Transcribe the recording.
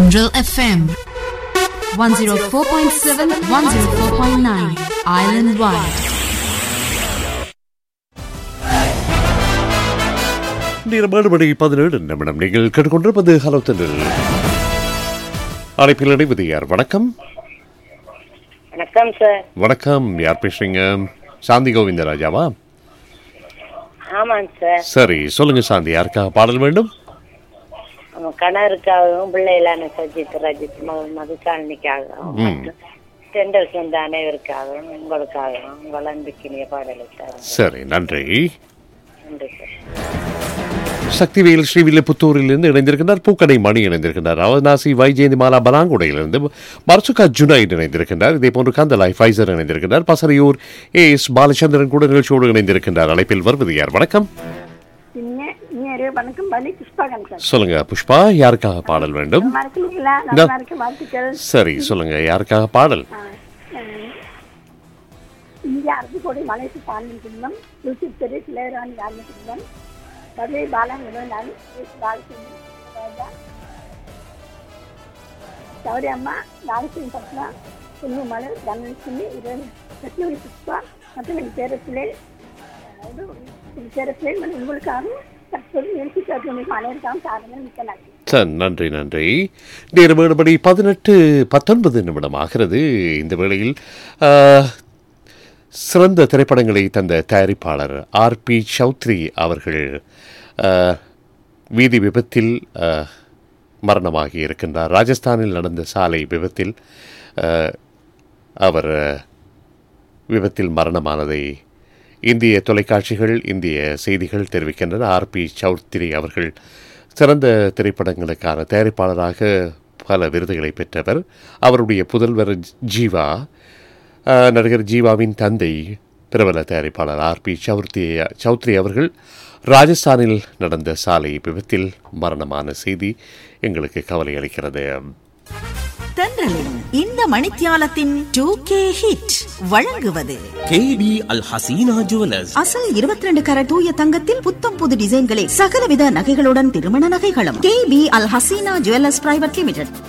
Tendril FM 104.7 104.9 Island Wide நேரம் ஏழு மணி பதினேழு நிமிடம் நீங்கள் கேட்டுக்கொண்டிருப்பது ஹலோ தென்றல் அழைப்பில் இணைவது யார் வணக்கம் வணக்கம் சார் வணக்கம் யார் பேசுறீங்க சாந்தி கோவிந்தராஜாவா ஆமாங்க சார் சரி சொல்லுங்க சாந்தி யாருக்காக பாடல் வேண்டும் நம்ம கணவருக்காகவும் பிள்ளைகளான சஜித் ரஜித் ம- மதுசாலினிக்காகவும் ம். மற்றும் தெண்டல் சொந்த அனைவருக்காகவும் உங்களுக்காகவும் உங்கள் அன்புக்கினிய பாடலை சார் சரி நன்றி நன்றி சார் சக்திவேல் ஸ்ரீவில்லிபுத்தூரிலிருந்து இணைந்திருக்கின்றார் பூக்கடை மணி இணைந்திருக்கின்றார் அவனாசி வைஜெயந்தி மாலா பலாங்குடையிலிருந்து மர்சுகா ஜுனைட் இணைந்திருக்கின்றார் இதே போன்று கந்தலாய் ஃபைசர் இணைந்திருக்கின்றார் பசரையூர் ஏ எஸ் பாலச்சந்திரன் கூட நிகழ்ச்சியோடு இணைந்திருக்கின்றார் அழைப்பில் வருவது யார் வணக்கம் இன்ன- இன்னொரு வணக்கம் பலி புஷ்பாகன் சார் சொல்லுங்க புஷ்பா யாருக்காக பாடல் வேண்டும் நல்லா இருக்கீங்களா இந்த- நல்லா இருக்க வாழ்த்துக்கள் சரி சொல்லுங்க யாருக்காக பாடல் ஆ, அஹ், இந்திய அரசு கோடி மலைக்கு பாண்டியன் குடும்பம் யூசுப் தெரு கிளையராணி யாருன்னு குடும்பம் மதுரை பாலங்குடன் நான் பாலச்சந்திரன் ராஜா சௌரி அம்மா நாகசிங் பட்னா குழுவு மலர் தனலட்சுமி இரண்டு லட்சுமி புஷ்பா மற்றும் என் பேரப்பிள்ளை அதாவது என் பேரப்பிள்ளை மற்றும் உங்களுக்காகவும் தற்போது நிகழ்ச்சி கேட்கும் அனைவருக்காகவும் காரணம் மிக்க நன்றி சரி நன்றி நன்றி நேரம் ஏழுபடி பதினெட்டு பத்தொன்பது நிமிடம் ஆகிறது இந்த வேளையில் ஆ, சிறந்த திரைப்படங்களை தந்த தயாரிப்பாளர் ஆர் பி சௌத்ரி அவர்கள் ஆ, வீதி விபத்தில் ஆ, மரணமாகி இருக்கின்றார் ராஜஸ்தானில் நடந்த சாலை விபத்தில் ஆ, அவர் ஆ, விபத்தில் மரணமானதை இந்திய தொலைக்காட்சிகள் இந்திய செய்திகள் தெரிவிக்கின்றன ஆர் பி சௌத்ரி அவர்கள் சிறந்த திரைப்படங்களுக்கான தயாரிப்பாளராக பல விருதுகளை பெற்றவர் அவருடைய புதல்வர் ஜீவா அஹ், நடிகர் ஜீவாவின் தந்தை பிரபல தயாரிப்பாளர் ஆர் பி சௌத்ரி சௌத்ரி அவர்கள் ராஜஸ்தானில் நடந்த சாலை விபத்தில் மரணமான செய்தி எங்களுக்கு கவலை அளிக்கிறது தென்றலின் இந்த மணித்தியாலத்தின் டூ கே ஹிட் வழங்குவது கேபி அல் ஹசீனா ஜுவல்லர்ஸ் அசல் 22 ரெண்டு கர தூய தங்கத்தில் புத்தம் புது டிசைன்களில் சகலவித நகைகளுடன் திருமண நகைகளும் K P Al Hasina jewellers private limited